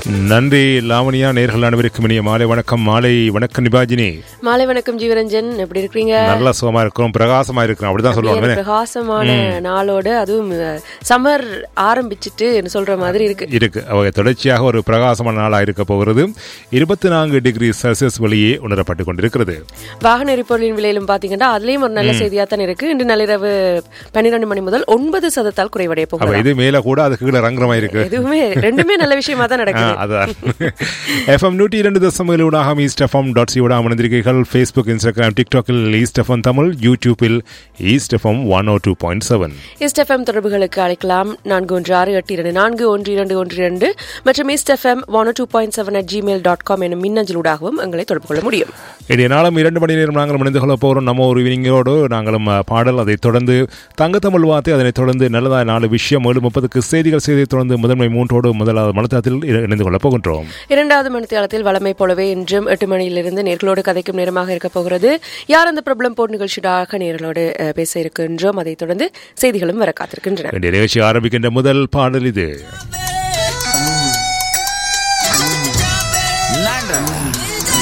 நன்றி லாவணியா நேர்கள் அனைவருக்கும் இனிய மாலை வணக்கம் மாலை வணக்கம் நிபாஜினி மாலை வணக்கம் ஜீவரஞ்சன் எப்படி இருக்கீங்க நல்ல சுகமா இருக்கிறோம் பிரகாசமா இருக்கிறோம் அப்படிதான் அப்படியே சொல்லுவாங்க ஒரு பிரகாசமான நாளோட அதுவும் சம்மர் ஆரம்பிச்சிட்டு சொல்ற மாதிரி இருக்கு இருக்கு அவங்க தொடர்ச்சியாக ஒரு பிரகாசமான நாளாக இருக்க போகிறது இருபத்தி நான்கு டிகிரி செல்சியஸ் வெளியே உணரப்பட்டு கொண்டிருக்கிறது வாகன எரிபொருளின் விலையிலும் பாத்தீங்கன்னா அதுலயும் ஒரு நல்ல செய்தியா தான் இருக்கு இன்று நள்ளிரவு பன்னிரண்டு மணி முதல் ஒன்பது சதத்தால் குறைவடைய அப்ப போகுது இது மேல கூட அதுக்கு கீழே ரங்கரமா இருக்கு எதுவுமே ரெண்டுமே நல்ல விஷயமா தான் ஆ, நடக்குது அதான் எஃப்எம் நூற்றி இரண்டு தசமங்கள் ஊடாக ஈஸ்ட் எஃப்எம் டாட் சி ஊடாக அமர்ந்திருக்கீர்கள் ஃபேஸ்புக் இன்ஸ்டாகிராம் டிக்டாக்கில் ஈஸ்ட் எஃப்எம் தமிழ் யூடியூப்பில் East FM one O two point seven East FM தொடர்புகளுக்கு அழைக்கலாம் நான்கு ஒன்று ஆறு எட்டு இரண்டு நான்கு ஒன்று இரண்டு ஒன்று இரண்டு மற்றும் East FM one two point seven at Gmail dot com எனும் மின்னஞ்சலூடாகவும் எங்களை தொடர்பு கொள்ள முடியும் இன்றைய நாளும் இரண்டு மணி நேரம் நாங்கள் இணைந்து கொள்ள போகிறோம் நம்ம ஒரு வினிங்கோடு நாங்களும் அஹ், பாடல் அதைத் தொடர்ந்து தங்கத்தமிழ் வார்த்தை அதனைத் தொடர்ந்து நல்லதா நாலு விஷயம் ஏழு முப்பதுக்கு செய்திகள் செய்தியைத் தொடர்ந்து முதன்மை மூன்றோடு முதலாவது மனத்தத்தில் இணைந்து கொள்ளப் போகின்றோம் இரண்டாவது மணித்தியாலத்தில் வளமை போலவே இன்றும் எட்டு மணியிலிருந்து நேர்களோடு கதைக்கும் நேரமாக இருக்க போகிறது யார் அந்த பிரபலம் போர் நிகழ்ச்சியாக நேர்களோடு அஹ், பேச இருக்கின்றோம் அதைத் தொடர்ந்து செய்திகளும் வர காத்திருக்கின்றன இன்றைய நிகழ்ச்சி ஆரம்பிக்கின்ற முதல் பாடல் இது